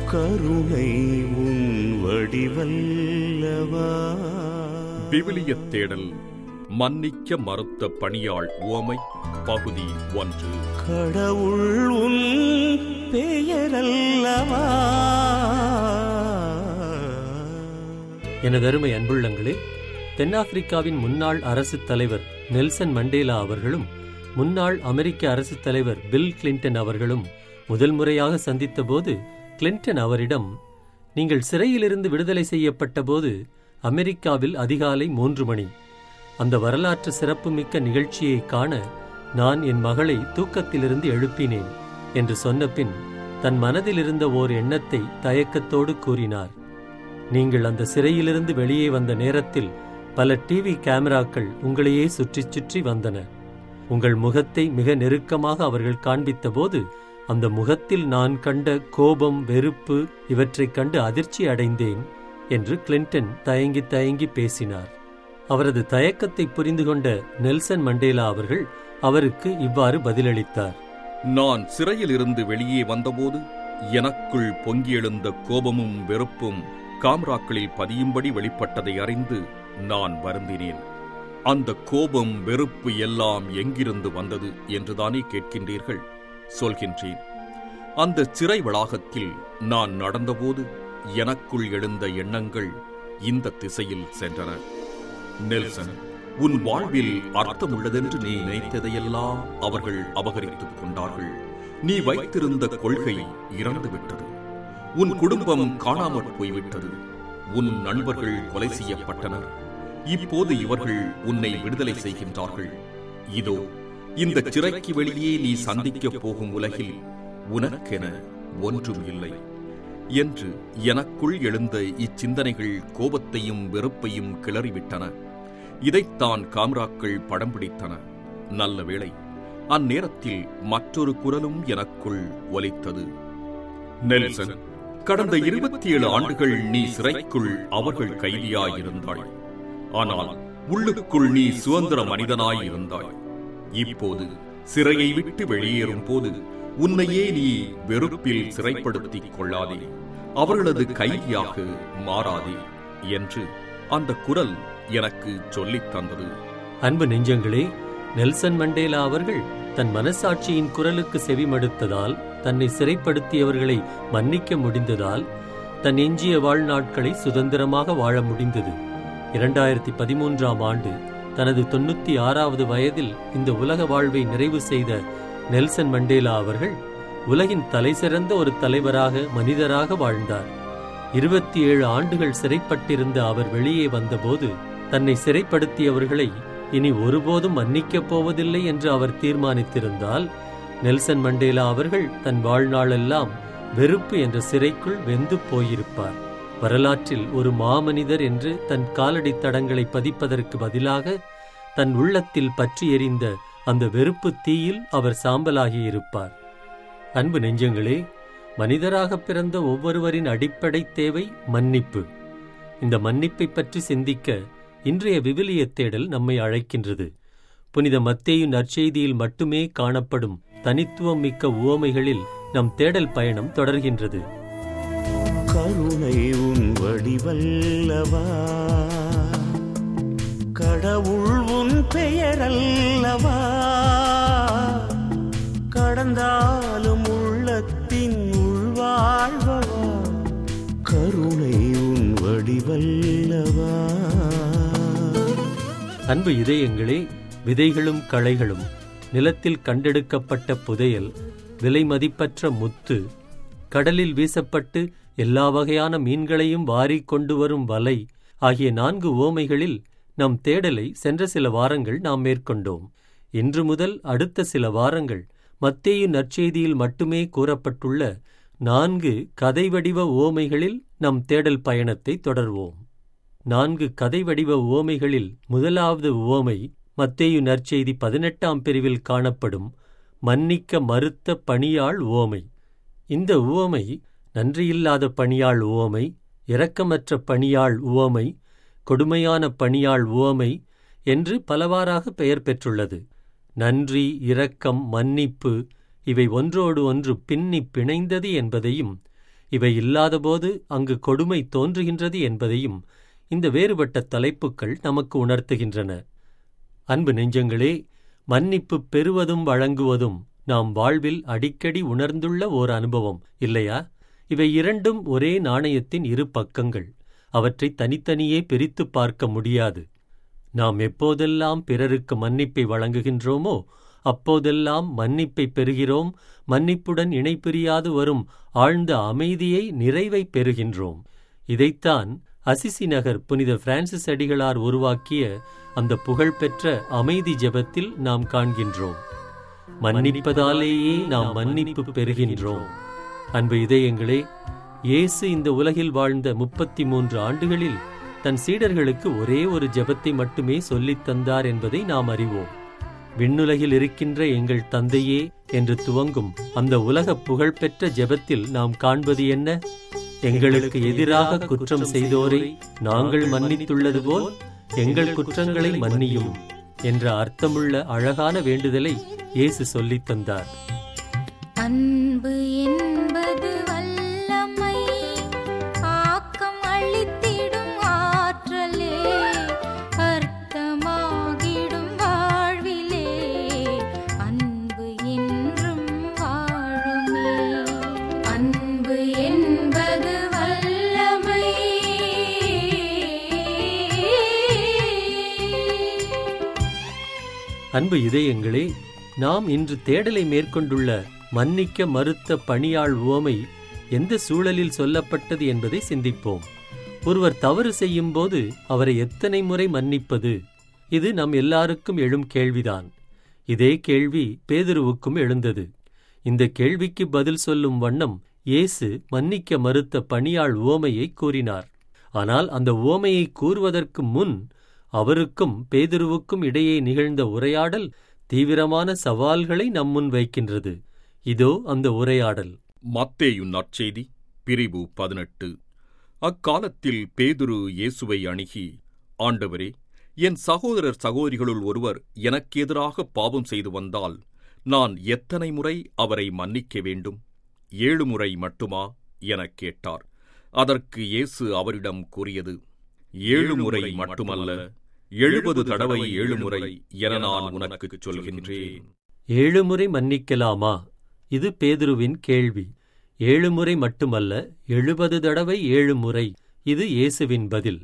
கருணை உன் வடிவல்லவா விவிலியத் தேடல் மன்னிக்க மறுத்த பணியாள் உவமை பகுதி ஒன்று கடவுள் உன் பெயரல்லவா எனதருமை அன்புள்ளங்களே தென்னாப்பிரிக்காவின் முன்னாள் அரசுத் தலைவர் நெல்சன் மண்டேலா அவர்களும் முன்னாள் அமெரிக்க அரசுத் தலைவர் பில் கிளின்டன் அவர்களும் முதல் முறையாக சந்தித்தபோது கிளின்டன் அவரிடம் நீங்கள் சிறையிலிருந்து விடுதலை செய்யப்பட்டபோது அமெரிக்காவில் அதிகாலை மூன்று மணி அந்த வரலாற்று சிறப்புமிக்க நிகழ்ச்சியை காண நான் என் மகளை தூக்கத்திலிருந்து எழுப்பினேன் என்று சொன்னபின் தன் மனதில் இருந்த ஓர் எண்ணத்தை தயக்கத்தோடு கூறினார் நீங்கள் அந்த சிறையிலிருந்து வெளியே வந்த நேரத்தில் பல டிவி கேமராக்கள் உங்களையே சுற்றிச் சுற்றி வந்தன உங்கள் முகத்தை மிக நெருக்கமாக அவர்கள் காண்பித்தபோது அந்த முகத்தில் நான் கண்ட கோபம் வெறுப்பு இவற்றைக் கண்டு அதிர்ச்சி அடைந்தேன் என்று கிளின்டன் தயங்கி தயங்கி பேசினார் அவரது தயக்கத்தை புரிந்து கொண்ட நெல்சன் மண்டேலா அவர்கள் அவருக்கு இவ்வாறு பதிலளித்தார் நான் சிறையிலிருந்து வெளியே வந்தபோது எனக்குள் பொங்கி எழுந்த கோபமும் வெறுப்பும் காம்ராக்களில் பதியும்படி வெளிப்பட்டதை அறிந்து நான் வருந்தினேன் அந்த கோபம் வெறுப்பு எல்லாம் எங்கிருந்து வந்தது என்றுதானே கேட்கின்றீர்கள் சொல்கின்றேன் அந்த சிறை வளாகத்தில் நான் நடந்தபோது எனக்குள் எழுந்த எண்ணங்கள் இந்த திசையில் சென்றன நெல்சன் உன் வாழ்வில் அர்த்தமுள்ளதென்று நீ நினைத்ததையெல்லாம் அவர்கள் அபகரித்துக் கொண்டார்கள் நீ வைத்திருந்த கொள்கை இறந்துவிட்டது உன் குடும்பம் காணாமற் போய்விட்டது உன் நண்பர்கள் கொலை செய்யப்பட்டனர் இப்போது இவர்கள் உன்னை விடுதலை செய்கின்றார்கள் இதோ இந்த சிறைக்கு வெளியே நீ சந்திக்கப் போகும் உலகில் உனக்கென ஒன்றும் இல்லை என்று எனக்குள் எழுந்த இச்சிந்தனைகள் கோபத்தையும் வெறுப்பையும் கிளறிவிட்டன இதைத்தான் காம்ராக்கள் படம் பிடித்தன நல்ல வேளை அந்நேரத்தில் மற்றொரு குரலும் எனக்குள் ஒலித்தது நெல்சன் கடந்த இருபத்தி ஏழு ஆண்டுகள் நீ சிறைக்குள் அவர்கள் கைதியாயிருந்தாய் ஆனால் உள்ளுக்குள் நீ சுதந்திர மனிதனாயிருந்தாய் இப்போது சிறையை விட்டு வெளியேறும் போது உன்னையே நீ வெறுப்பில் சிறைப்படுத்திக் கொள்ளாதே அவர்களது கைதியாக மாறாதே என்று அந்த குரல் எனக்கு சொல்லித் தந்தது அன்பு நெஞ்சங்களே நெல்சன் மண்டேலா அவர்கள் தன் மனசாட்சியின் குரலுக்கு செவிமடுத்ததால் தன்னை சிறைப்படுத்தியவர்களை மன்னிக்க முடிந்ததால் தன் எஞ்சிய வாழ்நாட்களை சுதந்திரமாக வாழ முடிந்தது இரண்டாயிரத்தி பதிமூன்றாம் ஆண்டு தனது தொண்ணூத்தி ஆறாவது வயதில் இந்த உலக வாழ்வை நிறைவு செய்த நெல்சன் மண்டேலா அவர்கள் உலகின் தலைசிறந்த ஒரு தலைவராக மனிதராக வாழ்ந்தார் இருபத்தி ஏழு ஆண்டுகள் சிறைப்பட்டிருந்த அவர் வெளியே வந்தபோது தன்னை சிறைப்படுத்தியவர்களை இனி ஒருபோதும் மன்னிக்கப் போவதில்லை என்று அவர் தீர்மானித்திருந்தால் நெல்சன் மண்டேலா அவர்கள் தன் வாழ்நாளெல்லாம் வெறுப்பு என்ற சிறைக்குள் வெந்து போயிருப்பார் வரலாற்றில் ஒரு மாமனிதர் என்று தன் காலடி தடங்களை பதிப்பதற்கு பதிலாக தன் உள்ளத்தில் பற்றி எரிந்த அந்த வெறுப்பு தீயில் அவர் சாம்பலாகியிருப்பார் அன்பு நெஞ்சங்களே மனிதராக பிறந்த ஒவ்வொருவரின் அடிப்படை தேவை மன்னிப்பு இந்த மன்னிப்பை பற்றி சிந்திக்க இன்றைய விவிலிய தேடல் நம்மை அழைக்கின்றது புனித மத்தேயு நற்செய்தியில் மட்டுமே காணப்படும் தனித்துவம் மிக்க உவமைகளில் நம் தேடல் பயணம் தொடர்கின்றது கருணை உன் வடிவல்லவா கடவுள் உன் பெயரல்லவா கடந்தாலும் உள்ளத்தின் உள்வாழ்வா கருணை உன் வடிவல்லவா அன்பு இதயங்களே விதைகளும் களைகளும் நிலத்தில் கண்டெடுக்கப்பட்ட புதையல் விலை மதிப்பற்ற முத்து கடலில் வீசப்பட்டு எல்லா வகையான மீன்களையும் வாரிக் கொண்டு வரும் வலை ஆகிய நான்கு ஓமைகளில் நம் தேடலை சென்ற சில வாரங்கள் நாம் மேற்கொண்டோம் இன்று முதல் அடுத்த சில வாரங்கள் மத்தேயு நற்செய்தியில் மட்டுமே கூறப்பட்டுள்ள நான்கு கதை வடிவ ஓமைகளில் நம் தேடல் பயணத்தை தொடர்வோம் நான்கு கதை வடிவ உவமைகளில் முதலாவது உவமை மத்தேயு நற்செய்தி பதினெட்டாம் பிரிவில் காணப்படும் மன்னிக்க மறுத்த பணியாள் உவமை இந்த உவமை நன்றியில்லாத பணியாள் உவமை இரக்கமற்ற பணியாள் உவமை கொடுமையான பணியாள் உவமை என்று பலவாறாக பெயர் பெற்றுள்ளது நன்றி இரக்கம் மன்னிப்பு இவை ஒன்றோடு ஒன்று பின்னி பிணைந்தது என்பதையும் இவை இல்லாதபோது அங்கு கொடுமை தோன்றுகின்றது என்பதையும் இந்த வேறுபட்ட தலைப்புகள் நமக்கு உணர்த்துகின்றன அன்பு நெஞ்சங்களே மன்னிப்பு பெறுவதும் வழங்குவதும் நாம் வாழ்வில் அடிக்கடி உணர்ந்துள்ள ஓர் அனுபவம் இல்லையா இவை இரண்டும் ஒரே நாணயத்தின் இரு பக்கங்கள் அவற்றை தனித்தனியே பிரித்துப் பார்க்க முடியாது நாம் எப்போதெல்லாம் பிறருக்கு மன்னிப்பை வழங்குகின்றோமோ அப்போதெல்லாம் மன்னிப்பை பெறுகிறோம் மன்னிப்புடன் இணைப்பிரியாது வரும் ஆழ்ந்த அமைதியை நிறைவை பெறுகின்றோம் இதைத்தான் அசிசி நகர் புனித பிரான்சிஸ் அடிகளார் உருவாக்கிய அந்த புகழ்பெற்ற அமைதி ஜெபத்தில் நாம் காண்கின்றோம் மன்னிப்பதாலேயே நாம் மன்னிப்பு பெறுகின்றோம் அன்பு இதயங்களே இயேசு இந்த உலகில் வாழ்ந்த முப்பத்தி மூன்று ஆண்டுகளில் தன் சீடர்களுக்கு ஒரே ஒரு ஜெபத்தை மட்டுமே சொல்லித் தந்தார் என்பதை நாம் அறிவோம் விண்ணுலகில் இருக்கின்ற எங்கள் தந்தையே என்று துவங்கும் அந்த உலக புகழ்பெற்ற ஜெபத்தில் நாம் காண்பது என்ன எங்களுக்கு எதிராக குற்றம் செய்தோரை நாங்கள் மன்னித்துள்ளது போல் எங்கள் குற்றங்களை மன்னியும் என்ற அர்த்தமுள்ள அழகான வேண்டுதலை இயேசு சொல்லித் தந்தார் அன்பு என்பது வல்லமை ஆக்கம் அளித்திடும் ஆற்றலே அர்த்தமாகிடும் வாழ்விலே அன்பு என்றும் வாழுமே அன்பு என்பது வல்லமை அன்பு இதயங்களே நாம் இன்று தேடலை மேற்கொண்டுள்ள மன்னிக்க மறுத்த பணியாள் உவமை எந்த சூழலில் சொல்லப்பட்டது என்பதை சிந்திப்போம் ஒருவர் தவறு செய்யும்போது அவரை எத்தனை முறை மன்னிப்பது இது நம் எல்லாருக்கும் எழும் கேள்விதான் இதே கேள்வி பேதுருவுக்கும் எழுந்தது இந்த கேள்விக்கு பதில் சொல்லும் வண்ணம் இயேசு மன்னிக்க மறுத்த பணியாள் உவமையை கூறினார் ஆனால் அந்த உவமையை கூறுவதற்கு முன் அவருக்கும் பேதுருவுக்கும் இடையே நிகழ்ந்த உரையாடல் தீவிரமான சவால்களை நம்முன் வைக்கின்றது இதோ அந்த உரையாடல் மத்தேயு நற்செய்தி பிரிவு பதினெட்டு அக்காலத்தில் பேதுரு இயேசுவை அணுகி ஆண்டவரே என் சகோதரர் சகோதரிகளுள் ஒருவர் எனக்கு எதிராக பாவம் செய்து வந்தால் நான் எத்தனை முறை அவரை மன்னிக்க வேண்டும் ஏழு முறை மட்டுமா எனக் கேட்டார் அதற்கு இயேசு அவரிடம் கூறியது ஏழு முறை மட்டுமல்ல எழுபது தடவை ஏழு முறை என நான் உனக்குச் சொல்கின்றேன் ஏழு முறை மன்னிக்கலாமா இது பேதுருவின் கேள்வி ஏழு முறை மட்டுமல்ல எழுபது தடவை ஏழு முறை இது இயேசுவின் பதில்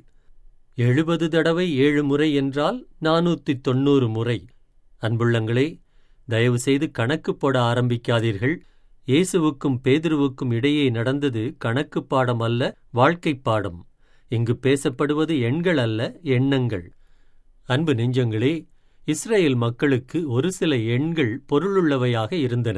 எழுபது தடவை ஏழு முறை என்றால் நானூத்தி தொண்ணூறு முறை அன்புள்ளங்களே தயவு செய்து கணக்கு போட ஆரம்பிக்காதீர்கள் இயேசுவுக்கும் பேதுருவுக்கும் இடையே நடந்தது கணக்கு பாடம் அல்ல வாழ்க்கைப் பாடம் இங்கு பேசப்படுவது எண்கள் அல்ல எண்ணங்கள் அன்பு நெஞ்சங்களே இஸ்ரேல் மக்களுக்கு ஒரு சில எண்கள் பொருளுள்ளவையாக இருந்தன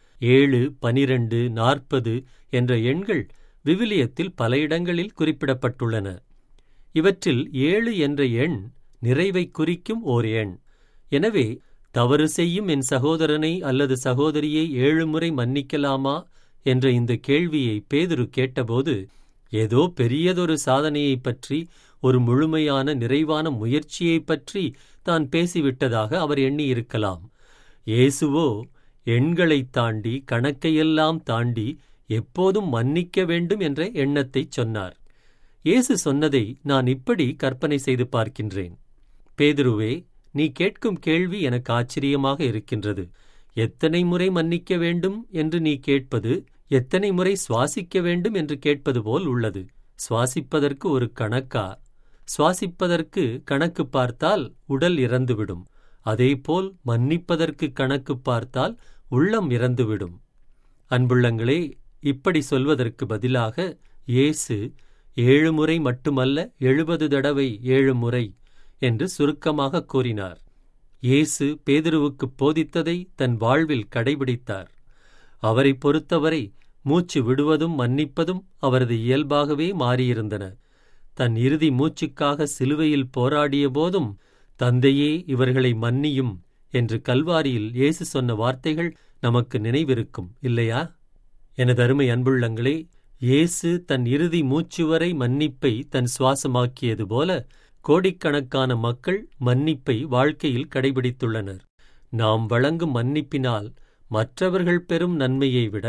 ஏழு பனிரண்டு நாற்பது என்ற எண்கள் விவிலியத்தில் பல இடங்களில் குறிப்பிடப்பட்டுள்ளன இவற்றில் ஏழு என்ற எண் நிறைவை குறிக்கும் ஓர் எண் எனவே தவறு செய்யும் என் சகோதரனை அல்லது சகோதரியை ஏழு முறை மன்னிக்கலாமா என்ற இந்த கேள்வியை பேதுரு கேட்டபோது ஏதோ பெரியதொரு சாதனையைப் பற்றி ஒரு முழுமையான நிறைவான முயற்சியைப் பற்றி தான் பேசிவிட்டதாக அவர் எண்ணியிருக்கலாம் இயேசுவோ எண்களைத் தாண்டி கணக்கையெல்லாம் தாண்டி எப்போதும் மன்னிக்க வேண்டும் என்ற எண்ணத்தைச் சொன்னார் இயேசு சொன்னதை நான் இப்படி கற்பனை செய்து பார்க்கின்றேன் பேதுருவே நீ கேட்கும் கேள்வி எனக்கு ஆச்சரியமாக இருக்கின்றது எத்தனை முறை மன்னிக்க வேண்டும் என்று நீ கேட்பது எத்தனை முறை சுவாசிக்க வேண்டும் என்று கேட்பது போல் உள்ளது சுவாசிப்பதற்கு ஒரு கணக்கா சுவாசிப்பதற்கு கணக்கு பார்த்தால் உடல் இறந்துவிடும் அதேபோல் மன்னிப்பதற்கு கணக்கு பார்த்தால் உள்ளம் இறந்துவிடும் அன்புள்ளங்களே இப்படி சொல்வதற்கு பதிலாக இயேசு ஏழு முறை மட்டுமல்ல எழுபது தடவை ஏழு முறை என்று சுருக்கமாக கூறினார் இயேசு பேதுருவுக்குப் போதித்ததை தன் வாழ்வில் கடைபிடித்தார் அவரை பொறுத்தவரை மூச்சு விடுவதும் மன்னிப்பதும் அவரது இயல்பாகவே மாறியிருந்தன தன் இறுதி மூச்சுக்காக சிலுவையில் போராடிய போதும் தந்தையே இவர்களை மன்னியும் என்று கல்வாரியில் இயேசு சொன்ன வார்த்தைகள் நமக்கு நினைவிருக்கும் இல்லையா எனது அருமை அன்புள்ளங்களே இயேசு தன் இறுதி மூச்சு வரை மன்னிப்பை தன் சுவாசமாக்கியது போல கோடிக்கணக்கான மக்கள் மன்னிப்பை வாழ்க்கையில் கடைபிடித்துள்ளனர் நாம் வழங்கும் மன்னிப்பினால் மற்றவர்கள் பெறும் நன்மையை விட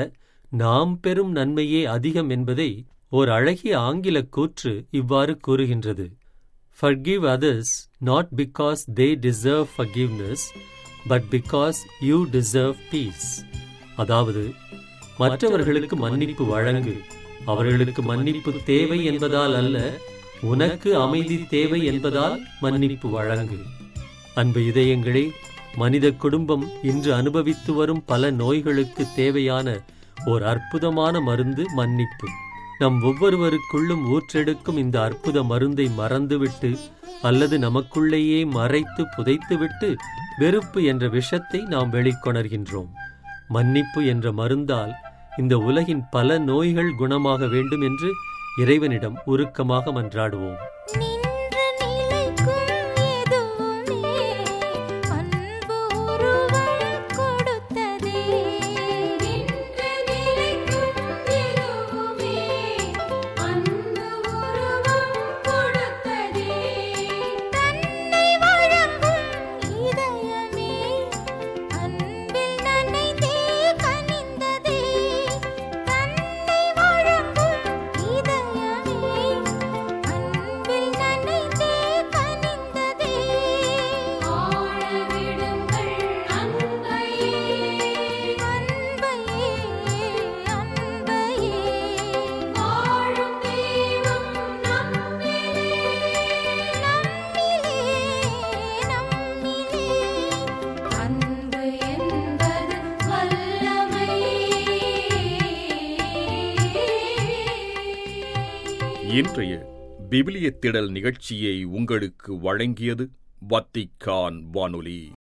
நாம் பெறும் நன்மையே அதிகம் என்பதை ஓர் அழகிய ஆங்கிலக் கூற்று இவ்வாறு கூறுகின்றது Forgive others not because they deserve forgiveness, but because you deserve peace. அதாவது மற்றவர்களுக்கு மன்னிப்பு வழங்கு அவர்களுக்கு மன்னிப்பு தேவை என்பதால் அல்ல உனக்கு அமைதி தேவை என்பதால் மன்னிப்பு வழங்கு அன்பு இதயங்களே மனித குடும்பம் இன்று அனுபவித்து வரும் பல நோய்களுக்கு தேவையான ஓர் அற்புதமான மருந்து மன்னிப்பு நம் ஒவ்வொருவருக்குள்ளும் ஊற்றெடுக்கும் இந்த அற்புத மருந்தை மறந்துவிட்டு அல்லது நமக்குள்ளேயே மறைத்து புதைத்துவிட்டு வெறுப்பு என்ற விஷத்தை நாம் வெளிக்கொணர்கின்றோம் மன்னிப்பு என்ற மருந்தால் இந்த உலகின் பல நோய்கள் குணமாக வேண்டும் என்று இறைவனிடம் உருக்கமாக மன்றாடுவோம் நின்று நிலைக்கும் எதுவுமே அன்பு உருவம் கொடுத்ததே நின்று நிலைக்கும் எதுவுமே அன்பு உருவம் கொடுத்ததே தன்னை வழங்கும் இதயமே அன்பில் நனைந்தே கனிந்ததே தன்னை வழங்கும் இதயமே அன்பில் நனைந்தே கனிந்ததே ஆழ விடுங்கள் அன்பையே அன்பையே அன்பையே வாழும் தெய்வம் நம்மிலே நம்மிலே நம்மிலே அன்பு என்பது வல்லமை இன்றைய விவிலிய திடல் நிகழ்ச்சியை உங்களுக்கு வழங்கியது வத்திக்கான் வானொலி